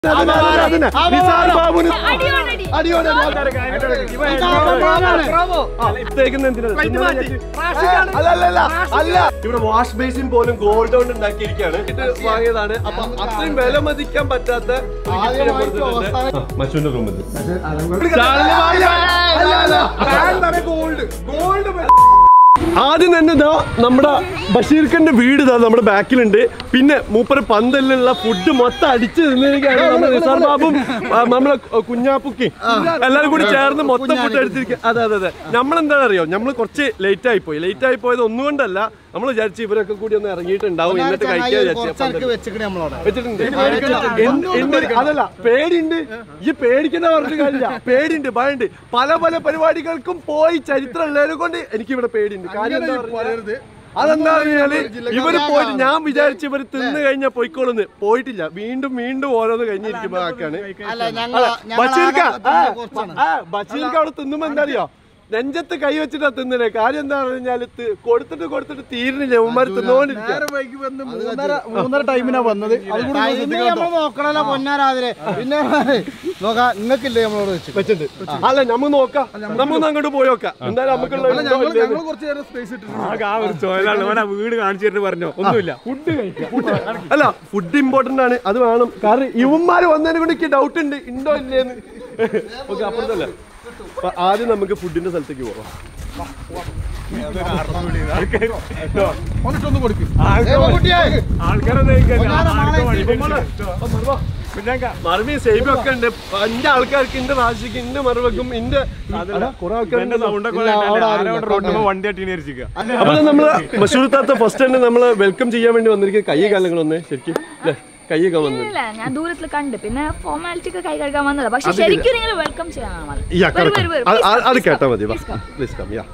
അതന്നെ, അതന്നെ, അതന്നെ. നിസാർ ബാബുന് അടിയോടടി. അടിയോടെ ഇത്തേക്കുന്ന എന്തിനാ? അല്ല അല്ല അല്ല അല്ല ഇവിടെ വാഷ് ബേസിൻ പോലും ഗോൾഡ് കൊണ്ട് ഉണ്ടാക്കിയിരിക്കുകയാണ് ഇത് വാങ്ങിയതാണ് അപ്പൊ അത്രയും വില മതിക്കാൻ പറ്റാത്ത ഒരു gift നെ കൊടുത്തിട്ടുണ്ട്. ആ, മച്ചുവിന്റെ റൂമിൽ ആദ്യം തന്നെ ഇതാ നമ്മുടെ ബഷീർഖന്റെ വീട് ഇതാ നമ്മുടെ ബാക്കിലുണ്ട് പിന്നെ മൂപ്പര് പന്തലിലുള്ള ഫുഡ് മൊത്തം അടിച്ചു തിന്നിരിക്കുകയാണ് നമ്മുടെ നിസാർ ബാബും ആ, നമ്മളെ കുഞ്ഞാപ്പുക്കി എല്ലാരും കൂടി ചേർന്ന് മൊത്തം ഫുഡ് അടിച്ചിരിക്കുക അതെ അതെ അതെ നമ്മളെന്താ അറിയോ നമ്മൾ കുറച്ച് ലേറ്റ് ആയി പോയി ലേറ്റ് ആയി പോയത് ഒന്നുകൊണ്ടല്ല നമ്മൾ വിചാരിച്ചു ഇവരൊക്കെ കൂടി ഒന്ന് ഇറങ്ങിയിട്ടുണ്ടാവും എന്നിട്ട് കഴിക്കാൻ വിചാരിച്ചു വെച്ചിട്ടുണ്ട് എന്ത് എന്ത് അതല്ല പേടിയുണ്ട് ഈ പേടിക്കുന്ന പറഞ്ഞ കാര്യമില്ല പേടിയുണ്ട് ഭയണ്ട് പല പല പരിപാടികൾക്കും പോയി ചരിത്രം ഉള്ളതിനെ കൊണ്ട് എനിക്ക് ഇവിടെ പേടിയുണ്ട് കാര്യം എന്താ പറഞ്ഞാല് അതെന്താ പറഞ്ഞാല് ഇവര് പോയിട്ട് ഞാൻ വിചാരിച്ചു ഇവര് തിന്നു കഴിഞ്ഞാൽ പോയിക്കോളുന്ന് പോയിട്ടില്ല വീണ്ടും വീണ്ടും ഓരോന്ന് കഴിഞ്ഞിരിക്കുമ്പോ ആക്കാണ് ബഷീർക്ക ആ, ആ, ബഷീർക്ക് അവിടെ തിന്നുമ്പോ എന്താ അറിയോ നെഞ്ചത്ത് കൈ വെച്ചിട്ടാ തിന്നണേ കാര്യം എന്താ പറഞ്ഞാല് തി- കൊടുത്തിട്ട് കൊടുത്തിട്ട് തീരുന്നില്ല ഉമ്മാര് തിന്നോണ്ടിരിക്കുക മൂന്നര ടൈമിനാ വന്നത് നമ്മൾ നോക്കണല്ലോ പൊന്നാരാതിരെ പിന്നെ നോക്കാം നിങ്ങൾക്കില്ലേ നമ്മളോട് വെച്ച് വെച്ചിട്ടുണ്ട് അല്ല നമുക്ക് നോക്കാം നമുക്ക് അങ്ങോട്ട് പോയി നോക്കാം എന്തായാലും നമുക്കുള്ള ഉണ്ടോ ഇല്ലയോന്ന്. കുറച്ച് നേരം സ്പേസ് ഇട്ടിട്ടുണ്ട് ആകെ ആ ഒരു ചോയലാണ് ഓനാ വീട് കാണിച്ചു തരുന്നത് പറഞ്ഞോ ഒന്നുമില്ല ഫുഡ് കഴിക്കാം അല്ല ഫുഡ് ഇമ്പോർട്ടന്റ് ആണ് അത് വേണം കാരണം ഇവന്മാര് വന്നതിനെ കൊണ്ട് എനിക്ക് ഡൗട്ട് ഉണ്ട് ഉണ്ടോ ഇല്ലേന്ന് ഓക്കെ അപ്പുറത്തല്ല അപ്പൊ ആദ്യം നമുക്ക് ഫുഡിന്റെ സ്ഥലത്തേക്ക് പോവാം ഒന്നിട്ടൊന്ന് കൊടുക്കും മറവി സേബി ഒക്കെ ഉണ്ട് എന്റെ ആൾക്കാർക്ക് എന്റെ റാശിക്ക് എന്റെ മറവക്കും എന്റെ അതാ, കുറെ എന്റെ ആൾക്കാരുണ്ട് സൗണ്ടൊക്കെ റോഡിൽ വണ്ടി അട്ടിന് ഇരിക്കുക അപ്പൊ നമ്മള് മഷൂർത്താത്ത ഫസ്റ്റ് തന്നെ നമ്മള് വെൽക്കം ചെയ്യാൻ വേണ്ടി വന്നിരിക്കുന്ന കൈ കാലങ്ങളൊന്ന് ശരിക്കും അല്ലേ കൈയൊക്കെ വന്നു ഇല്ല ഞാൻ ദൂരത്തിൽ കണ്ട് പിന്നെ ഫോർമാലിറ്റി ഒക്കെ കൈ കഴുകാൻ വന്നതാ പക്ഷെ ശരിക്കും നിങ്ങൾ വെൽക്കം ചെയ്യാനാണ് വന്നത്. യാ വരൂ, correct. വരൂ, വരൂ. അത് Please അത് come, അത് please കേട്ടാ come. മതി വാ Please come. പ്ലീസ് കം യാ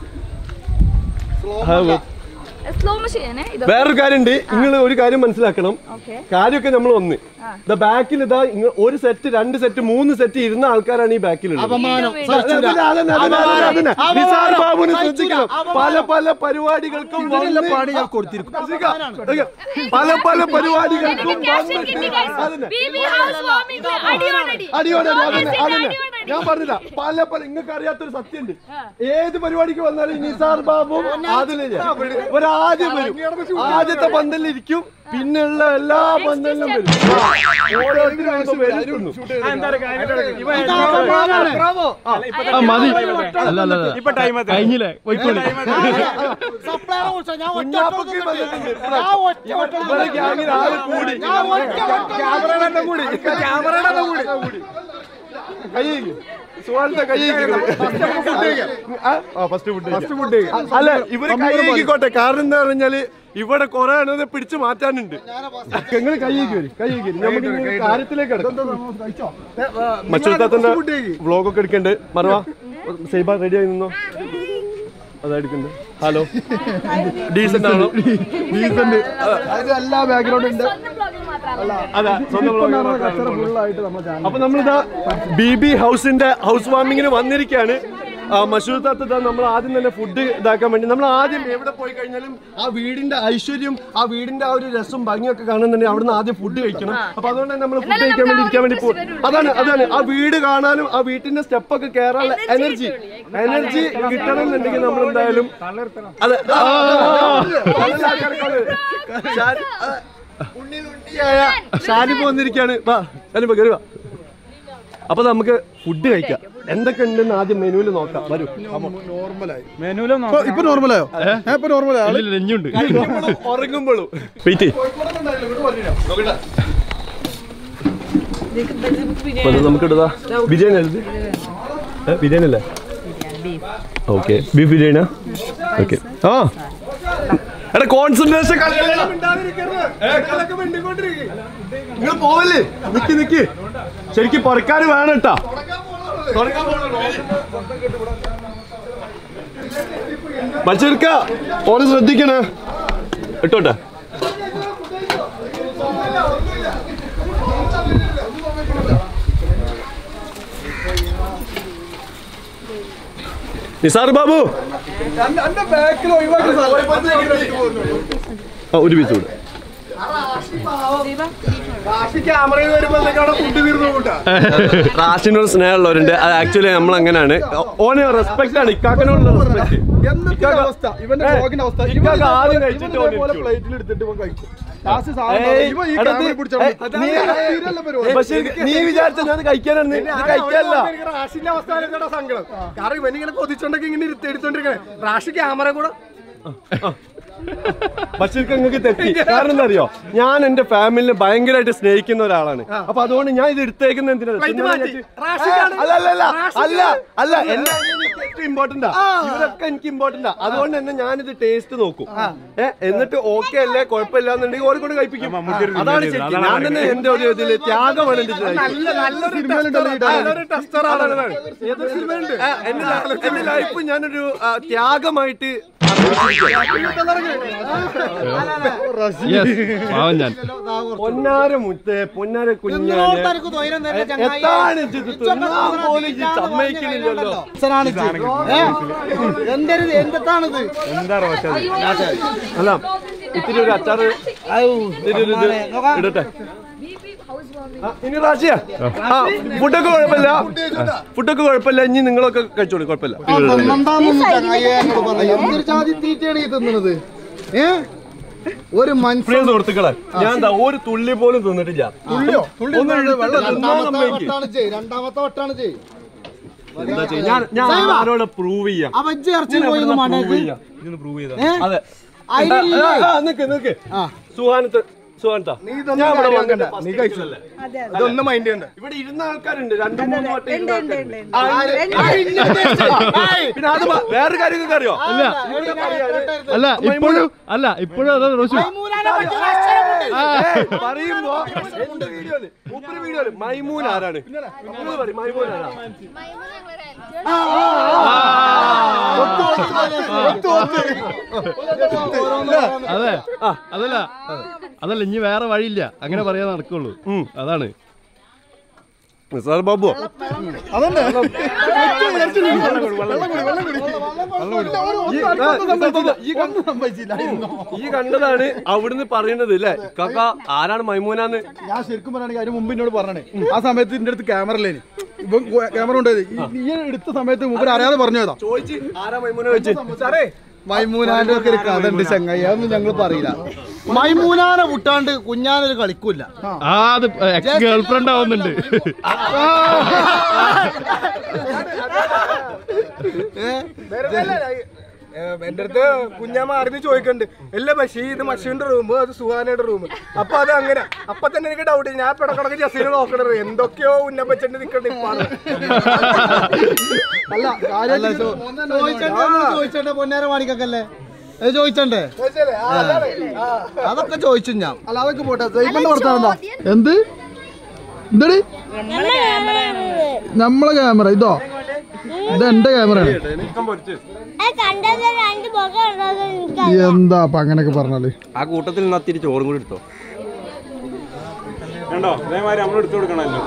സ്ലോ മെഷീനെ ഇത് വേറൊരു കാര്യമുണ്ട് നിങ്ങൾ ഒരു കാര്യം മനസ്സിലാക്കണം ഓക്കെ കാര്യമൊക്കെ നമ്മൾ ഒന്ന് ദ ബാക്കിൽ ഇതാ ഇങ്ങ- ഒരു സെറ്റ് രണ്ട് സെറ്റ് മൂന്ന് സെറ്റ് ഇരുന്ന ആൾക്കാരാണ് ഈ ബാക്കിലുള്ളത് അതന്നെ, അതന്നെ, അതന്നെ, അതന്നെ, അതന്നെ. നിസാർ ബാബുവിനെ ശ്രദ്ധിക്കണം പല പല പരിപാടികൾക്കും വന്ന് പാടി ഞാൻ കൊടുത്തിരിക്കും ശ്രദ്ധിക്കാം. പല പല പരിപാടികൾക്കും വന്നിട്ട് അതന്നെ അടിയോടടി അടിയോടെ അതന്നെ Obviously, അതന്നെ അടിയോടടി. ഞാൻ പറഞ്ഞില്ല പല പല നിങ്ങൾക്ക് അറിയാത്തൊരു സത്യമുണ്ട് ഏത് പരിപാടിക്ക് വന്നാലും നിസാർ ബാബു ആദിലില്ല ഒരാദ്യം വരും ആദ്യത്തെ പന്തലിൽ ഇരിക്കും പിന്നെയുള്ള എല്ലാ പന്തലിലും വരും ഓരോരുത്തരും വന്ന് വരുന്നു. ആ, മതി അല്ല അല്ല അല്ല ഇപ്പൊ ടൈം കഴിഞ്ഞില്ലേ പോയിക്കോളി സപ്ലൈനെ കുറിച്ചാ ഞാൻ ഒറ്റ കുഞ്ഞാപ്പൊക്കെ വന്നിട്ടുണ്ട്. ഇവിടെ ഗ്യാങ്ങിൽ ആള് കൂടി ക്യാമറയുടെ എണ്ണം കൂടി ക്യാമറയുടെ എണ്ണം കൂടി കൈ സുഹാലത്തെ കൈ ഫസ്റ്റ് ഫുഡ് ഫസ്റ്റ് ഫുഡ് അല്ല ഇവര് കൈ കഴിക്കോട്ടെ കാരണം എന്താ പറഞ്ഞാല് ഇവിടെ കുറെ എണ്ണത് പിടിച്ചു മാറ്റാനുണ്ട് നിങ്ങൾ കൈ വരും കൈ വരും നമുക്ക് ഇങ്ങനെ കാര്യത്തിലേക്ക് മച്ചുത്താത്തന്റെ വ്ലോഗ് ഒക്കെ എടുക്കണ്ട് മറവാ സൈബ റെഡി ആയി നിന്നോ അതെടുക്കണ്ട് ഹലോ ഡീസന്റ് ആണോ ഡീസന്റ് എല്ലാ ബാക്ക്ഗ്രൗണ്ട് ഉണ്ട് സ്വന്തം ബ്ലോഗിൽ മാത്രമല്ല അതാ സ്വന്തം വ്ളോഗ് ഫുള്ളായിട്ട് നമ്മൾ അപ്പൊ നമ്മളിതാ ബി ബി ഹൗസിന്റെ ഹൗസ് വാമിങ്ങിന് വന്നിരിക്കുകയാണ് മഷൂർ താത്ത നമ്മൾ ആദ്യം തന്നെ ഫുഡ് ഇതാക്കാൻ വേണ്ടി നമ്മൾ ആദ്യം എവിടെ പോയി കഴിഞ്ഞാലും ആ വീടിന്റെ ഐശ്വര്യം ആ വീടിന്റെ ആ ഒരു രസം ഭംഗിയൊക്കെ കാണുന്നുണ്ടെങ്കിൽ അവിടുന്ന് ആദ്യം ഫുഡ് കഴിക്കണം അപ്പൊ അതുകൊണ്ട് തന്നെ നമ്മൾ ഫുഡ് കഴിക്കാൻ വേണ്ടി ഇരിക്കാൻ വേണ്ടി പോകും അതാണ് അതാണ് ആ വീട് കാണാനും ആ വീട്ടിന്റെ സ്റ്റെപ്പ് ഒക്കെ കയറാനുള്ള എനർജി എനർജി കിട്ടണം എന്നുണ്ടെങ്കിൽ നമ്മൾ എന്തായാലും അതെ ആ, നല്ല ആൾക്കാരെ ഷാ- ആ, ഉണ്ണിയിൽ ഉണ്ണിയായ ഷാനിപ്പ് വന്നിരിക്കുകയാണ് വാ ഷാനിപ്പ കയറി വാ അപ്പൊ നമുക്ക് ഫുഡ് കഴിക്കാം എന്തൊക്കെ ഉണ്ടെന്ന് ആദ്യം മെനുവിൽ നോക്കാം വരൂ നോർമലായി മെനുവിലും ഇപ്പൊ നോർമലായോ ഇപ്പൊ നോർമലായോ നെഞ്ഞുണ്ട് ഉറങ്ങുമ്പോഴും വെയിറ്റ് നമുക്ക് ഇടുതാ ബിരിയാണി അല്ലേ ഇത്? ഏ, ബിരിയാണി അല്ലേ ഓക്കെ ബീഫ് ബിരിയാണിയാ ഓക്കെ ആ എടാ കോൺസെൻട്രേഷൻ നിങ്ങൾ പോവല്ലേ നിക്ക് നിക്ക് ശരിക്കും പുറക്കാർ വേണം കേട്ടാ മച്ചെടുക്ക ഓന് ശ്രദ്ധിക്കണേ ഇട്ടോട്ടെ നിസാർ ബാബു ആ ഒരു പീസ് കൂടെ ക്യാമറയിൽ വരുമ്പോഴത്തേക്ക് അവിടെ ഫുഡ് തീർന്നു കൂട്ടാ റാഷിനോട് സ്നേഹമുള്ളവരുണ്ട് അത് ആക്ച്വലി നമ്മൾ അങ്ങനെയാണ് ഓനെ റെസ്പെക്ട് ആണ് ഇക്കാക്കനോടുള്ള റെസ്പെക്ട് എന്തൊക്കെ അവസ്ഥ ഇവന്റെ ബ്ലോഗിന്റെ അവസ്ഥ ഇവൻ ഇക്കാക്ക ആദ്യം ഇവൻ കഴിച്ചിട്ട് ഇതേപോലെ ഓനെ പ്ലേറ്റിൽ എടുത്തിട്ട് ഇവൻ കഴിക്കും ലാസ്റ്റ് സാധനം ഏയ്, ഇവൻ ഈ എടാ, ക്യാമറ നീ- പിടിച്ചോണ്ട് ഏയ്, നീ തീരല്ല പരിപാടി. പക്ഷേ നീ വിചാരിച്ച ഞാൻ കഴിക്കാനാണ് ഇത് കഴിക്കാനല്ല റാഷിന്റെ അവസ്ഥ ആലോചിച്ചിട്ടാ സങ്കടം കാരണം ഇവനിങ്ങനെ കൊതിച്ചോണ്ടൊക്കെ ഇങ്ങനെ ഇരുത്തി എടുത്തോണ്ടിരിക്കണേ റാഷി ക്യാമറ കൂടെ ബഷീർക്ക് നിങ്ങൾക്ക് തെറ്റി കാരണം എന്താ അറിയോ ഞാൻ എന്റെ ഫാമിലിനെ ഭയങ്കരമായിട്ട് സ്നേഹിക്കുന്ന ഒരാളാണ് അപ്പൊ അതുകൊണ്ട് ഞാൻ ഇത് എടുത്തേക്കുന്ന എന്തിനാ തിന്നാൻ മാറ്റി. വിചാരിച്ച്- റാഷിക്കാണ്. അല്ല അല്ല അല്ല റാഷിക്കാണ്. അല്ല അല്ല എന്റെ ഏറ്റവും ഇമ്പോർട്ടന്റ് ഇവരൊക്കെ എനിക്ക് ഇമ്പോർട്ടന്റ് അതുകൊണ്ട് തന്നെ ഞാനിത് ടേസ്റ്റ് നോക്കും ഏ എന്നിട്ട് ഓക്കെ അല്ലേ കുഴപ്പമില്ല എന്നുണ്ടെങ്കിൽ ഓരെ കൊണ്ട് കഴിപ്പിക്കും അതാണ് ശരിക്കും ഞാൻ തന്നെ എന്റെ ഒരു ഇതില് ത്യാഗമാണ് എന്റെ ഇതില്. നല്ല നല്ലൊരു സിനിമയിലുണ്ടല്ലോ ഈ dialogue. നല്ലൊരു ടെസ്റ്റർ ആണ് ഏതൊരു സിനിമയിലുണ്ട് ആ, എന്റെ ലൈ- എന്റെ ലൈഫ് ഞാനൊരു ആ, ത്യാഗമായിട്ട് പാവം ഞാൻ പൊന്നാര മുത്തേ പൊന്നാര കുഞ്ഞാനെ എത്താണ് ഇത് തിന്നാൻ പോലും ഈ സമ്മതിക്കണില്ലല്ലോ എന്തൊരു എന്താണ് എന്താ റോശ അല്ല ഇത്തിരി ഒരു അച്ചാറ് ഇത്തിരി ഒരു ഇത് ഇടട്ടെ ആ, ഇനി റാശിയ ആ ഫുഡൊക്കെ കുഴപ്പമില്ല ഫുഡൊക്കെ കുഴപ്പമില്ല ഇനി നിങ്ങളൊക്കെ കഴിച്ചോളൂ കുഴപ്പമില്ല എന്തൊരു ജാതി തീറ്റയാണ് ഈ തിന്നുന്നത് ഏ ഒരു മനുഷ്യ പ്രിയ സുഹൃത്തുക്കളെ ഞാൻ എന്താ ഒരു തുള്ളി പോലും തിന്നിട്ടില്ല തുള്ളിയോ തുള്ളി ഒന്ന് എടുത്തിട്ട് തിന്നാൻ രണ്ടാമത്തെ സമ്മതിക്ക്. വട്ടാണ് ചെയ് രണ്ടാമത്തെ വട്ടാണ് ചെയ് എന്താ ചെയ്യാ? ഞാൻ ഞാൻ ആരോടെ പ്രൂവ് ചെയ്യാം ആ വെജ് ഇറച്ചി ഞാൻ പോയി എവിടുന്നാ മണ്ടക്ക് prove ചെയ്യാ? ഇതൊന്ന് പ്രൂവ് ചെയ്താ അതെ അതിലില്ലേ? ആ, ആ, നിക്ക് നിക്ക് സുഹാനത്ത് സുഹാനത്ത ഞാൻ ഇവിടെ വന്നിട്ട് നീ first കഴിച്ചല്ലേ അല്ലേ? ഇതൊന്നും മൈൻഡ് ചെയ്യണ്ട ഇവിടെ ഇരുന്ന ആൾക്കാരുണ്ട് രണ്ടു മൂന്ന് വട്ടം ഇരുന്ന ആൾക്കാരുണ്ട്. ആ, ഉണ്ട്. ആ, ഇന്ന taste. ആ, പിന്നെ അത് മ- വേറൊരു കാര്യം നിങ്ങൾക്ക് അറിയോ ഇവിടെ പറയാണ്, അല്ല ഇപ്പോഴും അല്ല ഇപ്പോഴും അതാ റോഷു ഏയ്, പറയുമ്പോ എന്റെ വീഡിയോയില് മൂപ്പര് വീഡിയോയില് മൈമൂൻ ആരാണ് നിങ്ങൾ പറയും മൈമൂൻ ആരാ അതെ അതല്ല അതല്ല ഇനി വേറെ വഴിയില്ല അങ്ങനെ പറയാൻ നടക്കുള്ളൂ അതാണ് സാർ ബാബു ഈ കണ്ട- ഈ കണ്ടതാണ് അവിടുന്ന് പറയുന്നത് അല്ലേ കാക്ക ആരാണ് മൈമൂനാന്ന് ഞാൻ ശരിക്കും പറയുകയാണെങ്കിൽ അതിന് മുമ്പ് എന്നോട് പറഞ്ഞേ ആ സമയത്ത് എന്റെ അടുത്ത് ക്യാമറ ഇല്ലേനി ഇവൻ ക്യാമറ ഉണ്ടായത് ഈ എടുത്ത സമയത്ത് മുമ്പ് അറിയാതെ പറഞ്ഞു പോയതാ ചോദിച്ച് ആരാ മൈമൂന വെച്ച് സാറേ മൈമൂനാന്റെ ഒക്കെ ഒരു കഥ ഉണ്ട് ചങ്ങായി അതൊന്നും ഞങ്ങൾ പറയില്ല മൈമൂനാനെ വിട്ടാണ്ട് കുഞ്ഞാനൊരു കളിക്കൂല ആ അത് എക്സ് ഗേൾ ഫ്രണ്ട് ആവുന്നുണ്ട് എന്റെ അടുത്ത് കുഞ്ഞാമ്മ അറിഞ്ഞ് ചോദിക്കണ്ട് അല്ല ബഷീ ഇത് മഷീന്റെ റൂം അത് സുഹാനയുടെ റൂം അപ്പൊ അത് അങ്ങനെ അപ്പൊ തന്നെ എനിക്ക് ഡൗട്ട് ഞാൻ പിടക്കിടക്ക് ജസീനെ നോക്കണത് എന്തൊക്കെയോ ഉന്നപ്പച്ചണ്ട് നിക്കണ്ട് ഇപ്പാണ് അല്ല ചോദിച്ചേ പൊന്നേരെ മാണിക്കല്ലേ ചോദിച്ചണ്ടേ അതൊക്കെ ചോദിച്ചു ഞാൻ അല്ല അതൊക്കെ പോട്ടെ ദൈവന്റെ വർത്താനം എന്ത് എന്തടി നമ്മളെ ക്യാമറ ഇതോ ഇത് എന്റെ ക്യാമറയാണ് കണ്ടത് രണ്ട് മുഖം ഉള്ളത് എനിക്ക് എന്താ അപ്പൊ അങ്ങനെയൊക്കെ പറഞ്ഞാല് ആ കൂട്ടത്തിൽ നിന്ന് അത്തിരി ചോറും കൂടി എടുത്തോ കണ്ടോ അതേമാതിരി നമ്മൾ എടുത്തു കൊടുക്കണല്ലോ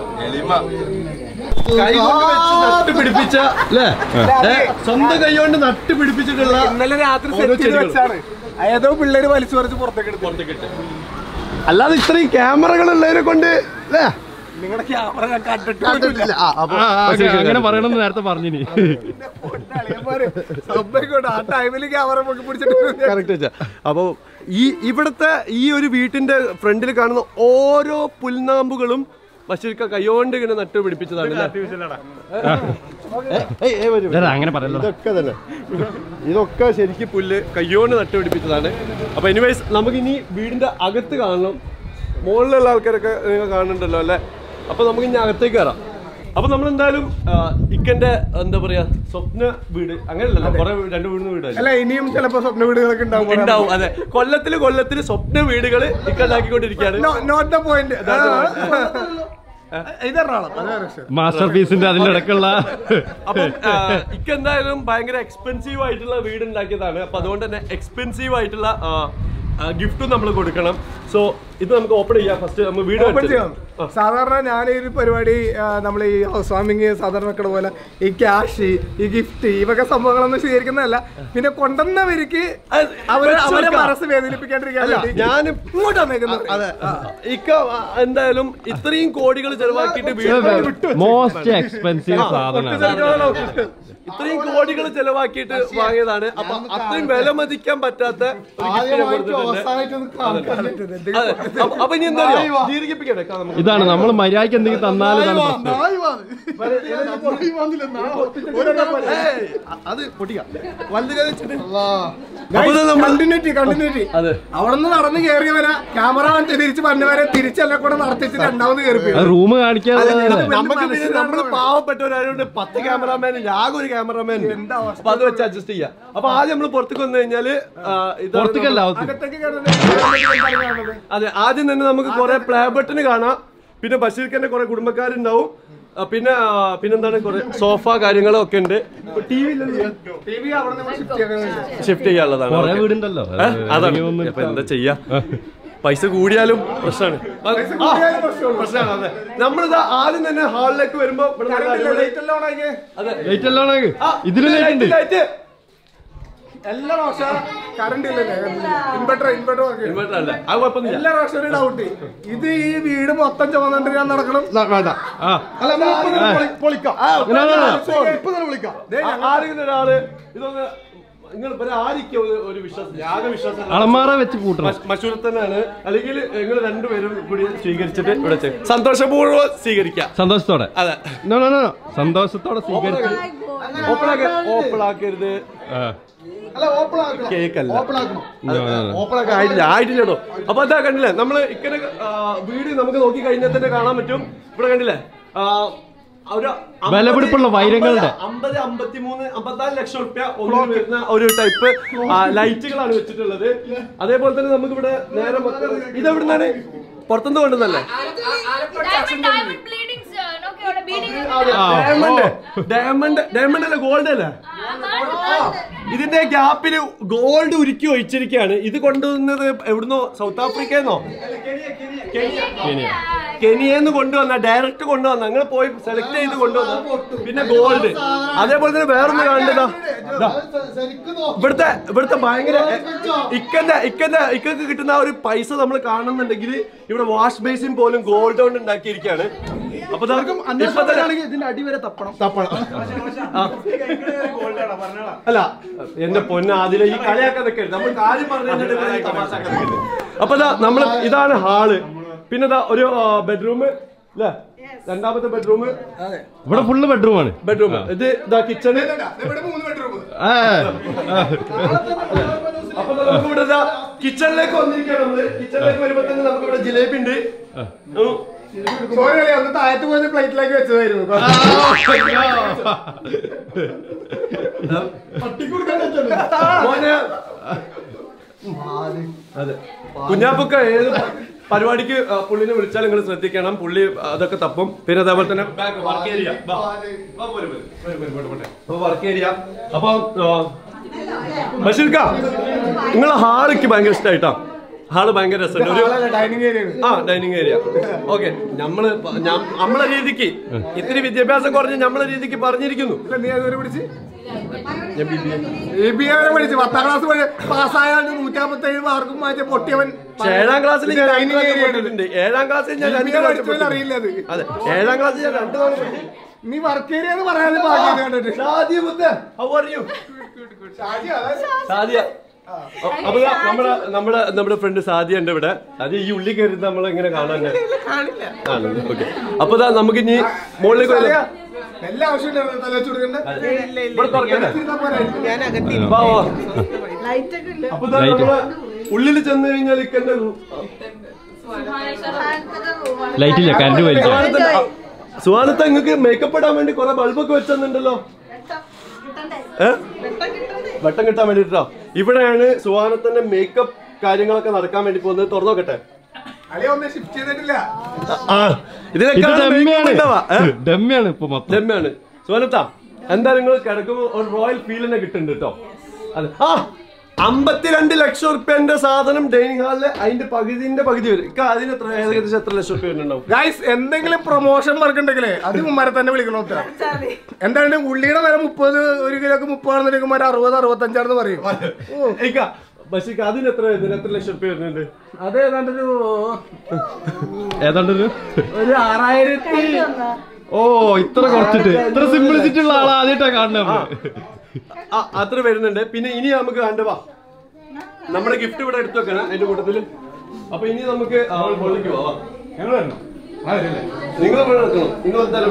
കൈ കൊണ്ട് വെച്ച് നട്ട് പിടിപ്പിച്ച അല്ലേ ഏ, സ്വന്തം കൈ കൊണ്ട് നട്ട് പിടിപ്പിച്ചിട്ടുള്ള ഇന്നലെ രാത്രി ഓരോ സെറ്റ് ചെയ്ത് ചെടികൾ. വെച്ചാണ് ഏതോ പിള്ളേര് വലിച്ചു പറിച്ച് പുറത്തേക്ക് എടുത്തു പുറത്തേക്കിട്ട് അല്ലാതെ ഇത്രയും ക്യാമറകൾ ഉള്ളതിനെ കൊണ്ട് അല്ലേ നിങ്ങളുടെ ക്യാമറ ഞാൻ കണ്ടിട്ട് കണ്ടിട്ടില്ല ആ, അപ്പൊ ആ, ആ, അങ്ങനെ പറയണമെന്ന് നേരത്തെ പറഞ്ഞിനി ആ ടൈമില് ക്യാമറ പൊക്കി പിടിച്ചിട്ട് കറക്റ്റ് വെച്ചാ അപ്പൊ ഈ ഇവിടുത്തെ ഈ ഒരു വീട്ടിന്റെ ഫ്രണ്ടിൽ കാണുന്ന ഓരോ പുൽനാമ്പുകളും ബഷീർക്ക കൈകൊണ്ട് ഇങ്ങനെ നട്ട് പിടിപ്പിച്ചതാണ് അല്ലേ? ഏ, ഏയ്, ഏയ് വരൂ. ഇതാ, അങ്ങനെ പറയല്ലോ ഇതൊക്കെ തന്നെ ഇതൊക്കെ ശരിക്കും പുല്ല് കയ്യോണ്ട് നട്ടുപിടിപ്പിച്ചതാണ് അപ്പൊ എനിവേസ് നമുക്ക് ഇനി വീടിന്റെ അകത്ത് കാണണം മുകളിലുള്ള ആൾക്കാരൊക്കെ നിങ്ങൾ കാണുന്നുണ്ടല്ലോ അല്ലെ അപ്പൊ നമുക്ക് ഇനി അകത്തേക്ക് കയറാം അപ്പൊ നമ്മൾ എന്തായാലും ഇക്കന്റെ എന്താ പറയാ സ്വപ്ന വീട് അങ്ങനെയല്ലല്ലോ കുറെ രണ്ട് വീടിന് വീടല്ലേ അല്ല ഇനിയും ചിലപ്പോ സ്വപ്ന വീടുകളൊക്കെ ഉണ്ടാവും ഉണ്ടാവും അതെ കൊല്ലത്തില് കൊല്ലത്തില് സ്വപ്ന വീടുകള് ഇക്ക ഉണ്ടാക്കിക്കൊണ്ടിരിക്കുകയാണ് നോട്ട് ദ പോയിന്റ് ഇത് എറണാകുളം അത് വേറെ വിഷയം. മാസ്റ്റർ പീസിന്റെ അതിന്റെ ഇടക്കുള്ള അപ്പം ഇക്ക എന്തായാലും ഭയങ്കര എക്സ്പെൻസീവ് ആയിട്ടുള്ള വീട് ഉണ്ടാക്കിയതാണ് അപ്പൊ അതുകൊണ്ട് തന്നെ എക്സ്പെൻസീവ് ആയിട്ടുള്ള ഗിഫ്റ്റും നമ്മൾ കൊടുക്കണം സോ ഇത് നമുക്ക് ഓപ്പൺ ചെയ്യാം ഫസ്റ്റ് നമ്മൾ വീട് ഓപ്പൺ ചെയ്യാം സാധാരണ ഞാൻ ഈ ഒരു പരിപാടി നമ്മൾ ഈ ഹൗസ് വാമിങ് സാധാരണ വെക്കണ പോലെ ഈ ക്യാഷ് ഈ ഗിഫ്റ്റ് ഇവയൊക്കെ സംഭവങ്ങളൊന്നും സ്വീകരിക്കുന്നതല്ല പിന്നെ കൊണ്ടുവന്നവർക്ക് അവരെ അവരെ മനസ്സ് വേദനിപ്പിക്കാണ്ടിരിക്കാൻ അല്ല വേണ്ടി ഞാനും ഇങ്ങോട്ട് വന്നേക്കുന്നത് അതെ ഇക്ക ആ, എന്തായാലും ഇത്രയും കോടികൾ ചെലവാക്കിയിട്ട് വീട് മോസ്റ്റ് എക്സ്പെൻസീവ് സാധനമാണ് ഇത്രയും കോടികൾ ചെലവാക്കിയിട്ട് വാങ്ങിയതാണ് അപ്പൊ അത്രയും വില മതിക്കാൻ പറ്റാത്ത ഒരു gift ഞാൻ കൊടുത്തിട്ടുണ്ട്. അതെ. അപ്പൊ- അപ്പൊ ഇനി എന്താ അറിയോ? ദീർഘിപ്പിക്കട്ടെ ക്കാ നമുക്ക്. ഇതാണ് നമ്മൾ മര്യാദക്ക് എന്തെങ്കിലും തന്നാൽ ഇതാണ് പ്രശ്നം ഏയ്, അ- അത് പൊട്ടിക്കാം വലുത് കഥ വെച്ചിട്ട്. അപ്പൊ ഇത് നമ്മൾ കണ്ടിന്യൂറ്റി കണ്ടിന്യൂറ്റി അതെ അവിടെ നിന്ന് നടന്ന് കയറിയവരെ ക്യാമറ തിരിച്ച് പറഞ്ഞവരെ തിരിച്ചെല്ലാം കൂടെ നടത്തിച്ച് രണ്ടാമത് കയറി പോയി. അത് റൂം കാണിക്കാതെ നമുക്ക് പിന്നെ നമ്മള് പാവപ്പെട്ടവരായതുകൊണ്ട് പത്ത് ക്യാമറാമാൻ ആകെ ഒരു ക്യാമറാമാൻ അപ്പൊ അത് വെച്ച് അഡ്ജസ്റ്റ് ചെയ്യാം അപ്പൊ ആദ്യം നമ്മൾ പുറത്തേക്ക് വന്നു കഴിഞ്ഞാല് ആ, ഇതാണ് പുറത്തേക്കല്ല നമ്മൾ- അകത്ത് അകത്തേക്ക് കയറുന്നത് അതെ ആദ്യം തന്നെ നമുക്ക് കുറെ പ്ലേ ബട്ടൺ കാണാം പിന്നെ ബഷീർക്കന്റെ കുറെ കുടുംബക്കാരുണ്ടാവും ആ, പിന്നെ ആ, പിന്നെന്താണ് കുറെ സോഫ കാര്യങ്ങളും ഒക്കെ ഉണ്ട് ടി വി ടി വി അവിടെ നിന്ന് ഷിഫ്റ്റ് ചെയ്യാൻ ഷിഫ്റ്റ് ചെയ്യാനുള്ളതാണ് കൊറേ Okay. വീടുണ്ടല്ലോ ഏ? അതാണ് അപ്പൊ എന്താ ചെയ്യാ പൈസ കൂടിയാലും പ്രശ്നമാണ് പ്രശ്നമാണ് അതെ നമ്മളിതാ ആദ്യം തന്നെ ഹാളിലേക്ക് വരുമ്പോ ഇവിടെ നല്ല അടിപൊളി- ലൈറ്റ് എല്ലാം ഓണാക്കിയേ അതെ. ലൈറ്റ് എല്ലാം ആണ് ആ, ഇതില് ലൈറ്റ് ഉണ്ട് ലൈറ്റ്. എല്ലാ പ്രാവശ്യം കറണ്ട് ഇല്ലല്ലേ ഇൻവെർട്ടർ ഇൻവെർട്ടർ വർക്ക് ചെയ്യും. ഇൻവെർട്ടർ അല്ല അത് കുഴപ്പമൊന്നുമില്ല എല്ലാ പ്രാവശ്യം ഒരു ഡൗട്ട് ഇത് ഈ വീട് മൊത്തം ചുമന്നിട്ട് ഞാൻ നടക്കണം വേണ്ട ആ അല്ല നമ്മളിപ്പോ ഇങ്ങനെ പൊളി- പൊളിക്കാം No, no, no. ഇപ്പൊ തന്നെ വിളിക്കാം ദേ, ആ- ആരെങ്കിലും ഒരാള് ഇതൊന്ന് നിങ്ങൾ ഇവരെ ആയിരിക്കും ഒരു- ഒരു വിശ്വാസം ആകെ വിശ്വാസം അളമാറ വെച്ച് പൂട്ടണം മശൂരത്തനാണ് അല്ലെങ്കിൽ നിങ്ങൾ രണ്ടുപേരും കൂടി സ്വീകരിച്ചിട്ട് ഇവിടെ ചെയ്യും. സന്തോഷപൂർവ്വം സ്വീകരിക്കാം സന്തോഷത്തോടെ അതെ നോ നോ നോ സന്തോഷത്തോടെ സ്വീകരിച്ചു ഓപ്പൺ ആക്കരുത് ആ. അല്ല ഓപ്പൺ ആക്കണം കേക്ക് അല്ല ഓപ്പൺ ആക്കണം No, no, no. ഓപ്പൺ ആക്കാൻ ആയിട്ടില്ല ആയിട്ടില്ലടോ അപ്പൊ എന്താ കണ്ടില്ലേ നമ്മള് ഇക്കനെ ആ, വീട് നമുക്ക് നോക്കി കഴിഞ്ഞാൽ തന്നെ കാണാൻ പറ്റും ഇവിടെ കണ്ടില്ലേ ആ, ഒരു അമ്പത് വിലപിടിപ്പുള്ള വൈരങ്ങളുടെ. അമ്പത് അമ്പത്തിമൂന്ന് അമ്പത്തിനാല് ലക്ഷം റുപ്യ ഒന്നിന് വരുന്ന ഒരു ടൈപ്പ് ലൈറ്റുകളാണ് വെച്ചിട്ടുള്ളത് അതേപോലെ തന്നെ നമുക്ക് ഇവിടെ നേരെ മൊത്തം ഇത് എവിടുന്നാണ് പുറത്തുനിന്ന് കൊണ്ടുവന്നല്ലേ Diamond, diamond bleedings, uh, നോക്കി അവിടെ bleeding ഡയമണ്ട് ഡയമണ്ട് ഡയമണ്ട് അല്ല ഗോൾഡ് അല്ലേ ഇതിന്റെ ഗ്യാപ്പില് ഗോൾഡ് ഉരുക്കി ഒഴിച്ചിരിക്കുകയാണ് ഇത് കൊണ്ടുവന്നത് എവിടുന്നോ സൗത്ത് ആഫ്രിക്കന്നോ കെനിയെന്ന് കൊണ്ടുവന്ന ഡയറക്റ്റ് കൊണ്ടുവന്ന നിങ്ങൾ പോയി സെലക്ട് ചെയ്ത് കൊണ്ടുവന്ന പിന്നെ ഗോൾഡ് അതേപോലെ തന്നെ വേറൊന്ന് കാണേണ്ടതാ ദാ. ഇവിടുത്തെ ഇവിടുത്തെ ഭയങ്കര ഇക്കന്റെ ഇക്കന്റെ ഇക്കക്ക് കിട്ടുന്ന ആ ഒരു പൈസ നമ്മൾ കാണുന്നുണ്ടെങ്കിൽ ഇവിടെ വാഷ് ബേസിൻ പോലും ഗോൾഡ് കൊണ്ട് ഉണ്ടാക്കിയിരിക്കുകയാണ് അപ്പൊ ഇതിന്റെ അടി വരെ തപ്പണം തപ്പണം ആ. അല്ല എന്റെ പൊന്ന അതിലെ ഈ കളിയാക്കാൻ നിൽക്കരുത് നമ്മൾ കാര്യം പറഞ്ഞു കഴിഞ്ഞിട്ട് ഇവിടെ ഈ തമാശയാക്കാൻ നിൽക്കരുത്. അപ്പൊ ഇതാ നമ്മൾ ഇതാണ് ഹാള് പിന്നെ ഇതാ ഒരു ബെഡ്റൂം അല്ലേ രണ്ടാമത്തെ ബെഡ്റൂം ഇവിടെ ഫുള്ള് ബെഡ്റൂമാണ് ബെഡ്റൂം ഇത് ഇതാ കിച്ചണ് ഇവിടെ മൂന്ന് ബെഡ്റൂം ആ അപ്പൊ ദാ നമുക്ക് ഇവിടെ ഇതാ കിച്ചണിലേക്ക് വന്നിരിക്കുകയാണ് നമ്മള് കിച്ചണിലേക്ക് വരുമ്പോ തന്നെ നമുക്ക് ഇവിടെ ജിലേബി ഉണ്ട് ഉം. സോറി കളി അന്ന് താഴത്ത് പോയത് പ്ലേറ്റിലേക്ക് വെച്ചതായിരുന്നു മോനെ അതെ കുഞ്ഞാപ്പൊക്ക ഏത് പരിപാടിക്ക് ആ, പുള്ളിനെ വിളിച്ചാൽ നിങ്ങൾ ശ്രദ്ധിക്കണം പുള്ളി അതൊക്കെ തപ്പും പിന്നെ അതേപോലെ തന്നെ വർക്ക് ഏരിയ വർക്ക് ഏരിയ അപ്പൊ ബഷീർക്ക നിങ്ങളെ ഹാളിക്ക് ഭയങ്കര ഇഷ്ടമായിട്ടാ ഹാള് ഭയങ്കര രസമുണ്ട് ഒരു ഡൈനിങ് ഏരിയ ആ ഡൈനിങ് ഏരിയ ഓക്കെ നമ്മള് പ- ഞ- നമ്മളെ രീതിക്ക് ഇത്തിരി വിദ്യാഭ്യാസം കുറഞ്ഞ് നമ്മളെ രീതിക്ക് പറഞ്ഞിരിക്കുന്നു നീ അതുവരെ പിടിച്ച് ഞാൻ B B A. A B വരെ പഠിച്ച് പത്താം ക്ലാസ് വഴി പാസ്സായാണ്ട് നൂറ്റമ്പത്തേഴ് മാർക്കും മാറ്റി പൊട്ടിയവൻ പക്ഷേ ഏഴാം ക്ലാസ്സിൽ ഞാൻ രണ്ട് ഡൈനിങ് തവണ ഏരിയ പൊട്ടിയിട്ടുണ്ട് ഏഴാം ക്ലാസ്സിൽ ഞാൻ രണ്ട് തവണ പഠിച്ചവൻ അറിയില്ല അത് അതെ ഏഴാം ക്ലാസ്സിൽ ഞാൻ രണ്ട് തവണ പൊട്ടി. നീ വർക്ക് ഏരിയ എന്ന് പറയാനും ബാക്കി കണ്ടിട്ട് ഷാദിയ മുത്ത്, how are you? സാദിയ അ- അപ്പൊ ദാ നമ്മുടെ നമ്മുടെ നമ്മുടെ ഫ്രണ്ട് സാദിയ ഉണ്ട് ഇവിടെ അത് ഈ ഉള്ളി കയറി നമ്മൾ എങ്ങനെ കാണാൻ ഓക്കെ അപ്പൊ ദാ നമുക്ക് ഇനി മുകളിലേക്ക് വരാം. എല്ലാ ആവശ്യമില്ല തല വെച്ച് കൊടുക്കണ്ടേ ഇവിടെ തുറക്കണ്ടേ ഇരുന്നാ പോരെ. വാ, വാ. അപ്പൊ ദാ നമ്മള് ഉള്ളിൽ ചെന്ന് കഴിഞ്ഞാൽ ഇക്കന്റെ ലൈറ്റ് ഇല്ല കറണ്ട് വലിച്ച സുഹാനത്ത് നിങ്ങൾക്ക് മേക്കപ്പ് ഇടാൻ വേണ്ടി കുറെ ബൾബൊക്കെ വെച്ചെന്നുണ്ടല്ലോ ഏ? വെട്ടം കിട്ടാൻ വേണ്ടിട്ടോ ഇവിടെയാണ് സുഹാനത്തിന്റെ മേക്കപ്പ് കാര്യങ്ങളൊക്കെ നടക്കാൻ വേണ്ടി പോകുന്നത് തുറന്നു നോക്കട്ടെ അളിയ ഒന്നും ഷിഫ്റ്റ് ചെയ്തിട്ടില്ല ആ ഇത് ഇതിനൊക്കെ ഡമ്മിയാണ് ഡമ്മിയാണ് ഇപ്പൊ മൊത്തം ഡമ്മാണ് സുഹാനത്ത എന്താ നിങ്ങൾ കിടക്കുമ്പോ ഒരു റോയൽ ഫീൽ തന്നെ കിട്ടുന്നുണ്ട് കേട്ടോ അതെ ആ അമ്പത്തിരണ്ട് ലക്ഷം റുപ്യന്റെ സാധനം ഡൈനിങ് ഹാളില് അതിന്റെ പകുതിന്റെ പകുതി വരും ഇക്ക അതിന് എത്ര ഏകദേശം എത്ര ലക്ഷം റുപ്യ വരുന്നുണ്ടാവും ഗൈസ് എന്തെങ്കിലും പ്രൊമോഷൻ വർക്ക് ഉണ്ടെങ്കിലേ അത് ഉമ്മാരെ തന്നെ വിളിക്കണം ഉത്തരം. എന്തായാലും ഉള്ളിയുടെ വില മുപ്പത് ഒരു കിലോക്ക് മുപ്പതാണെന്നുണ്ടെങ്കിൽ ഉമ്മാര് അറുപത് അറുപത്തഞ്ചാണെന്ന് പറയും ഓ, ഇക്ക ബസ്സിക്ക് അതിന് എത്ര ഇതിന് എത്ര ലക്ഷം റുപ്യ വരുന്നുണ്ട് അത് ഏതാണ്ടൊരു ഏതാണ്ടൊരു ഒരു ആറായിരത്തി ഓ ഇത്ര കുറച്ചിട്ട് ഇത്ര സിംപ്ലിസിറ്റി ഉള്ള ആളാ ആദ്യമായിട്ടാ കാണുന്നത് ആ, അത്ര വരുന്നുണ്ട് പിന്നെ ഇനി നമുക്ക് കണ്ടുവാ നമ്മുടെ ഗിഫ്റ്റ് ഇവിടെ എടുത്തു വെക്കണം അതിന്റെ കൂട്ടത്തില് അപ്പൊ ഇനി നമുക്ക് ആ, മുകളിലേക്ക് പോവാം ഞങ്ങൾ വരണം നിങ്ങൾ ഇവിടെ നിൽക്കണം നിങ്ങൾ എന്തായാലും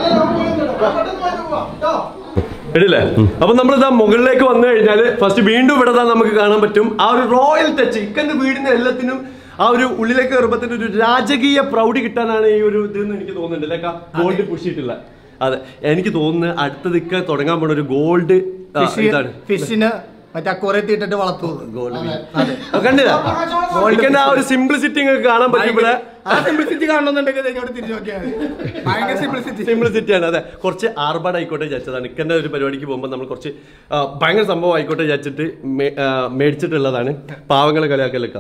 ഇടില്ലേ അപ്പൊ നമ്മളിതാ മുകളിലേക്ക് വന്നു കഴിഞ്ഞാല് ഫസ്റ്റ് വീണ്ടും ഇവിടെ ദാ നമുക്ക് കാണാൻ പറ്റും ആ ഒരു റോയൽ ടച്ച് ഇക്കന്റെ വീടിന്റെ എല്ലാത്തിനും ആ ഒരു ഉള്ളിലേക്ക് കയറുമ്പത്തിന് ഒരു രാജകീയ പ്രൗഢി കിട്ടാനാണ് ഈ ഒരു ഇതെന്ന് എനിക്ക് തോന്നുന്നുണ്ട് ലൈക്ക് ഗോൾഡ് പുഷിയിട്ടുള്ള അതെ എനിക്ക് തോന്നുന്നു അടുത്തതൊക്കെ തുടങ്ങാൻ പോണ ഒരു ഗോൾഡ് ഇതാണ് ഫിഷിന് മറ്റേ അക്കോറത്തി ഇട്ടിട്ട് വളർത്തു അത് കണ്ടില്ല ഇക്കന്റെ ആ ഒരു സിംപ്ലിസിറ്റി നിങ്ങൾക്ക് കാണാൻ പറ്റും ഇവിടെ ആ സിംപ്ലിസിറ്റി കാണണമെന്നുണ്ടെങ്കിൽ ദേ ഇങ്ങോട്ട് തിരിഞ്ഞു നോക്കിയാൽ മതി. ഭയങ്കര സിംപ്ലിസിറ്റി സിംപ്ലിസിറ്റി ആണ് അതെ കുറച്ച് ആർഭാട് ആയിക്കോട്ടെ വിചാരിച്ചതാണ് ഇക്കന്റെ ഒരു പരിപാടിക്ക് പോകുമ്പോൾ നമ്മൾ കുറച്ച് ആ, ഭയങ്കര സംഭവം ആയിക്കോട്ടെ വിചാരിച്ചിട്ട് മേ- ആ, മേടിച്ചിട്ടുള്ളതാണ് പാവങ്ങളെ കളിയാക്കലൊക്കെ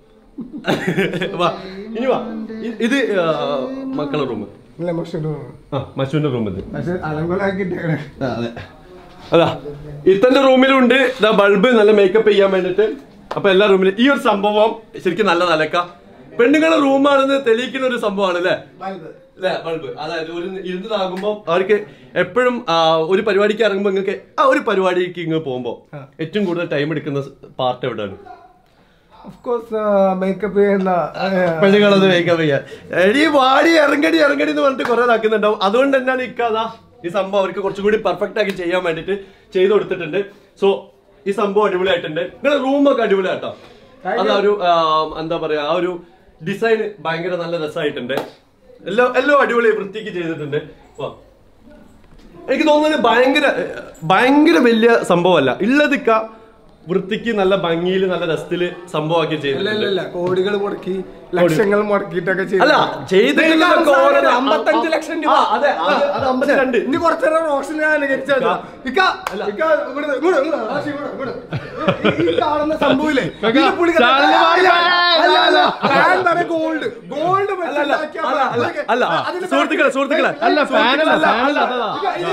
വാ ഇനി വാ ഇ- ഇത് ആ, മക്കളെ റൂം ഇല്ല മഷൂർ ആ മശുവിന്റെ റൂം ഇത് പക്ഷെ അലങ്കോലാക്കിട്ടേക്കണേ അതെ അതാ ഇത്തന്റെ റൂമിലുണ്ട് ഇതാ ബൾബ് നല്ല മേക്കപ്പ് ചെയ്യാൻ വേണ്ടിട്ട് അപ്പൊ എല്ലാ റൂമിലും ഈ ഒരു സംഭവം ശരിക്കും നല്ല നിലക്ക പെണ്ണുങ്ങളെ റൂമാണെന്ന് തെളിയിക്കുന്ന ഒരു സംഭവമാണ് അല്ലേ അല്ലേ ബൾബ് അതായത് ഒരു ഇരുന്നതാകുമ്പോൾ അവർക്ക് എപ്പോഴും ഒരു പരിപാടിക്ക് ഇറങ്ങുമ്പോൾ നിങ്ങൾക്ക് ആ ഒരു പരിപാടിക്ക് ഇങ്ങ് പോകുമ്പോൾ ഏറ്റവും കൂടുതൽ ടൈം എടുക്കുന്ന പാർട്ട് എവിടെയാണ് ഓഫ് കോഴ്സ് മേക്കപ്പ് ചെയ്യുന്ന പെണ്ണുങ്ങളത് മേക്കപ്പ് ചെയ്യാൻ എടി വാടി ഇറങ്ങടി ഇറങ്ങടി എന്ന് പറഞ്ഞിട്ട് കുറെ ഇതാക്കുന്നുണ്ടാവും അതുകൊണ്ട് തന്നെയാണ് ഇക്കാതാ ഈ സംഭവം അവർക്ക് കുറച്ചും കൂടി പെർഫെക്റ്റ് ആക്കി ചെയ്യാൻ വേണ്ടിട്ട് ചെയ്തു കൊടുത്തിട്ടുണ്ട് സോ ഈ സംഭവം അടിപൊളിയായിട്ടുണ്ട് നിങ്ങളുടെ റൂമൊക്കെ അടിപൊളിയാട്ടോ അത് ആ ഒരു ആ, എന്താ പറയാ ആ ഒരു ഡിസൈൻ ഭയങ്കര നല്ല രസമായിട്ടുണ്ട് എല്ലാം എല്ലാം അടിപൊളി വൃത്തിക്ക് ചെയ്തിട്ടുണ്ട് വാ എനിക്ക് തോന്നുന്നത് ഭയങ്കര ഭയങ്കര വലിയ സംഭവമല്ല ഉള്ളതിക്ക വൃത്തിക്ക് നല്ല ഭംഗിയിൽ നല്ല രസത്തില് സംഭവമാക്കി ചെയ്തിട്ടുണ്ട് ഇല്ല കോടികൾ മുടക്കി ലക്ഷങ്ങൾ മുടക്കിയിട്ടൊക്കെ ചെയ്തു. അല്ല ചെയ്തിട്ടുള്ളതൊക്കെ ഇതിനൊക്കെ ഓരോ- അമ്പത്തഞ്ച് ലക്ഷം രൂപ ആ, അതെ അത് അത് അമ്പത്തിരണ്ട് ഇനി കുറച്ചു നേരം റോഷൻ ഞാൻ അനുകരിച്ചാൽ മതി. ഇക്ക, ഇക്ക, ഇങ്ങോട്ട്, ഇങ്ങോട്ട്, ഇങ്ങോട്ട്, ആശി, ഇങ്ങോട്ട്, ഇങ്ങോട്ട്. ഈ- ഈ കാണുന്ന സംഭവമില്ലേ കാക്ക, ഇത് പുള്ളി കത്ത- ചാനല് മാറി. അല്ല, അല്ല, അല്ല, ഫാൻ തന്നെ ഗോൾഡ് ഗോൾഡ് അല്ല അല്ല അല്ല അല്ല അല്ല സുഹൃത്തുക്കളെ സുഹൃത്തുക്കളെ അല്ല ഫാനല്ല ഫാനല്ല അതാ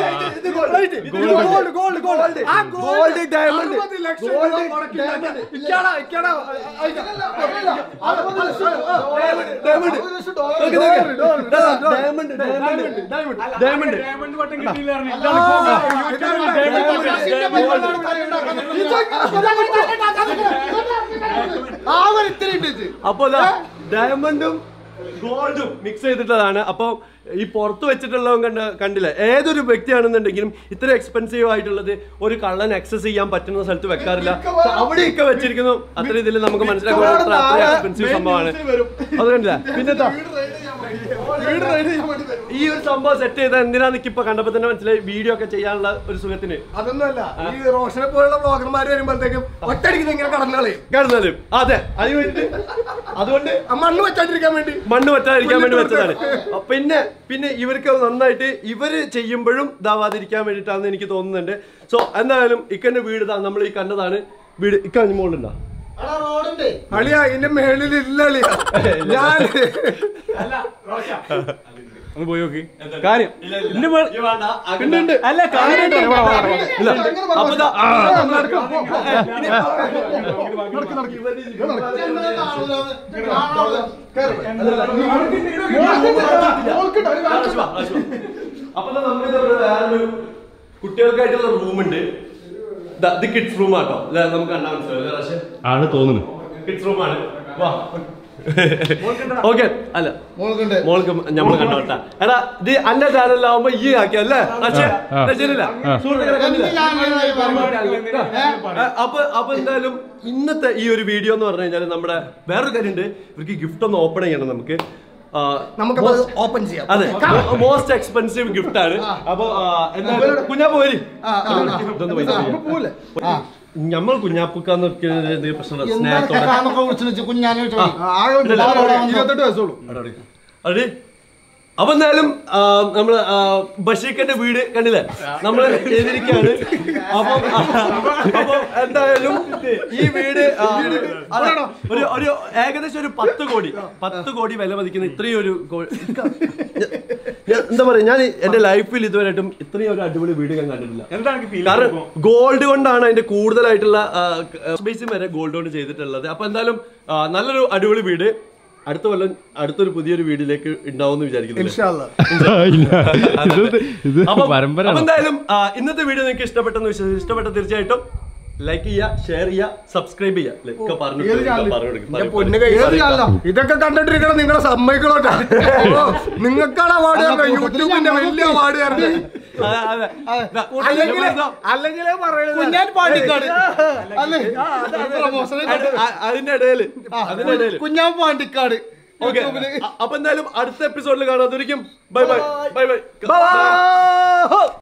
ഗോൾഡ് ഗോൾഡ് ഗോൾഡ് ആ ഗോൾഡ് ഡയമണ്ട് അറുപത് ലക്ഷം രൂപ മുടക്കിയിട്ടുണ്ടാക്കിയ- ഇക്കാടാ, ഇക്കാടാ, അയക്കാം. അറുപത് ലക്ഷം രൂപ. Diamond dollar, dollar, dollar, dollar. Diamond diamond diamond diamond വട്ടം കിട്ടിയില്ല പറഞ്ഞു. അപ്പൊ ദാ ഡയമണ്ടും ഗോൾഡും മിക്സ് ചെയ്തിട്ടതാണ് അപ്പൊ ഈ പുറത്ത് വെച്ചിട്ടുള്ളവൻ കണ്ട കണ്ടില്ല ഏതൊരു വ്യക്തിയാണെന്നുണ്ടെങ്കിലും ഇത്ര എക്സ്പെൻസീവ് ആയിട്ടുള്ളത് ഒരു കള്ളൻ ആക്സസ് ചെയ്യാൻ പറ്റുന്ന സ്ഥലത്ത് വെക്കാറില്ല So അവിടെയൊക്കെ വെച്ചിരിക്കുന്നു അത്ര ഇതിൽ നമുക്ക് മനസ്സിലാക്കാൻ അത്ര അത്ര എക്സ്പെൻസീവ് സംഭവമാണ് അത് കണ്ടില്ല പിന്നെ ദാ, ഈ ഒരു സംഭവം സെറ്റ് ചെയ്ത എന്തിനാന്ന് എനിക്ക് ഇപ്പൊ കണ്ടപ്പോ തന്നെ മനസ്സിലായി വീഡിയോ ഒക്കെ ചെയ്യാനുള്ള ഒരു സുഖത്തിന് അതൊന്നുമല്ല ഈ റോഷനെ പോലുള്ള ബ്ലോഗർമാർ വരുമ്പോഴത്തേക്കും ഒറ്റയടിക്ക് ഇങ്ങനെ കടന്നളയും കാണുന്നാലും അതെ അതിന് വേണ്ടി അതുകൊണ്ട് ആ മണ്ണ് വെച്ചാണ്ടിരിക്കാൻ വേണ്ടി മണ്ണ് പറ്റാതിരിക്കാൻ വേണ്ടി വെച്ചതാണ് അപ്പൊ പിന്നെ പിന്നെ ഇവർക്ക് അത് നന്നായിട്ട് ഇവര് ചെയ്യുമ്പോഴും ഇതാവാതിരിക്കാൻ വേണ്ടിയിട്ടാണെന്ന് എനിക്ക് തോന്നുന്നുണ്ട് സോ എന്തായാലും ഇക്കന്റെ വീട് ഇതാ നമ്മൾ ഈ കണ്ടതാണ് വീട് ഇക്ക മുകളിലുണ്ടോ അളിയാ ഇതിന്റെ മേളിൽ ഇല്ല അളിയാ ഞാൻ ഒന്ന് പോയി നോക്ക് കാര്യം ഇന്ന് മേ- ഉണ്ട്, ഉണ്ട്. അല്ല കാര്യം ഉണ്ട്. ഇവിടെ വാ, ഇവിടെ വാ. ഇല്ല. അപ്പൊ ദാ, ആ, ആശ്വാ, ആശ്വാ. അപ്പൊ ദാ നമ്മളിത് ഇവിടെ വേറൊരു കുട്ടികൾക്കായിട്ടുള്ള റൂമുണ്ട് ഇത് കിഡ്സ് റൂം ആട്ടോ അല്ലെ നമുക്ക് കണ്ടാൽ മനസ്സിലാവും പക്ഷേ ആണ് തോന്നുന്നു കിഡ്സ് റൂമാണ് വാ ഓക്കെ അല്ല മോൾക്ക് നമ്മൾ കണ്ടോട്ടാ എടാ ഇത് അന്റെ ചാനലിലാവുമ്പോ ഈ ആക്കിയല്ലേ അച്ഛേ ആ. ശരിയല്ല സുഹൃത്തുക്കളെ കണ്ടില്ലേ? ആ, അപ്പൊ അപ്പൊ എന്തായാലും ഇന്നത്തെ ഈ ഒരു വീഡിയോ എന്ന് പറഞ്ഞു കഴിഞ്ഞാൽ നമ്മുടെ വേറൊരു കാര്യമുണ്ട് ഇവർക്ക് ഗിഫ്റ്റ് ഒന്ന് ഓപ്പൺ ചെയ്യണം നമുക്ക് ആ, നമുക്ക് ഓപ്പൻ ചെയ്യാം അതെ മോസ്റ്റ് എക്സ്പെൻസീവ് ഗിഫ്റ്റ് ആണ് അപ്പൊ ആ, എന്തായാലും കുഞ്ഞാപ്പ് വരി ഇതൊന്ന് പൈസ ചെയ്യാം. നമ്മൾ കുഞ്ഞാപ്പുക്കാന്ന് പ്രശ്നം സ്നേഹത്തോടെ കുഞ്ഞാനെ ഇല്ലല്ല. ഇരുപത്തെട്ട് വയസ്സുള്ളൂ അടി അപ്പൊ എന്തായാലും ആ, നമ്മള് ആ, ബഷീഖന്റെ വീട് കണ്ടില്ലേ നമ്മള് ചെയ്തിരിക്കുകയാണ് അപ്പം അപ്പൊ എന്തായാലും ഈ വീട് ആ, അതെ, ഒരു ഒരു ഏകദേശം ഒരു പത്ത് കോടി പത്ത് കോടി വില മതിക്കുന്ന ഇത്രയും ഒരു കോ- ഞാൻ- എന്താ പറയാ ഞാൻ എന്റെ ലൈഫിൽ ഇതുവരെയായിട്ടും ഇത്രയും ഒരു അടിപൊളി വീട് ഞാൻ കണ്ടിട്ടില്ല എന്താണ് ഫീൽ കാരണം ഗോൾഡ് കൊണ്ടാണ് അതിന്റെ കൂടുതലായിട്ടുള്ള സ്പേസും വരെ ഗോൾഡ് കൊണ്ട് ചെയ്തിട്ടുള്ളത് അപ്പൊ എന്തായാലും ആ, നല്ലൊരു അടിപൊളി വീട് അടുത്ത കൊല്ലം അടുത്തൊരു പുതിയൊരു വീടിലേക്ക് ഉണ്ടാവും എന്ന് വിചാരിക്കുന്നു ഇൻഷാല്ലാ. ഇത് ഇത് അപ്പം പരമ്പര അപ്പം എന്തായാലും ആ, ഇന്നത്തെ വീഡിയോ നിങ്ങൾക്ക് ഇഷ്ടപ്പെട്ടെന്ന് വിശ്വസിച്ചു ഇഷ്ടപ്പെട്ട തീർച്ചയായിട്ടും ലൈക്ക് ചെയ്യുക ഷെയർ ചെയ്യുക സബ്സ്ക്രൈബ് ചെയ്യുക ഇല്ലേ? ഒക്കെ പറഞ്ഞു ഏത് കൊടുക്ക്, ചാനൽ? പറഞ്ഞു കൊടുക്ക്, എന്റെ പറയ്, പൊന്ന് പറയ്. കൈ ഇതൊക്കെ കണ്ടിട്ടിരിക്കണം നിങ്ങളെ സമ്മതിക്കണോട്ടാ ഓ, നിങ്ങൾക്കാണ് അവാർഡ് തരണം യൂട്യൂബിന്റെ വലിയ അവാർഡ് തരണം അതെ, അതെ. ദാ, അല്ലെങ്കിൽ ദാ, അല്ലെങ്കിലേ പറയുന്നത് കുഞ്ഞാൻ പാണ്ടിക്കാട് അല്ലേ അ- അ- അതിന്റെ ഇടയില് അതിന്റെ ഇടയില് കുഞ്ഞാൻ പാണ്ടിക്കാട് ഓക്കെ അപ്പൊ എന്തായാലും അടുത്ത എപ്പിസോഡിൽ കാണാം അതൊരിക്കും bye bye bye bye Bye.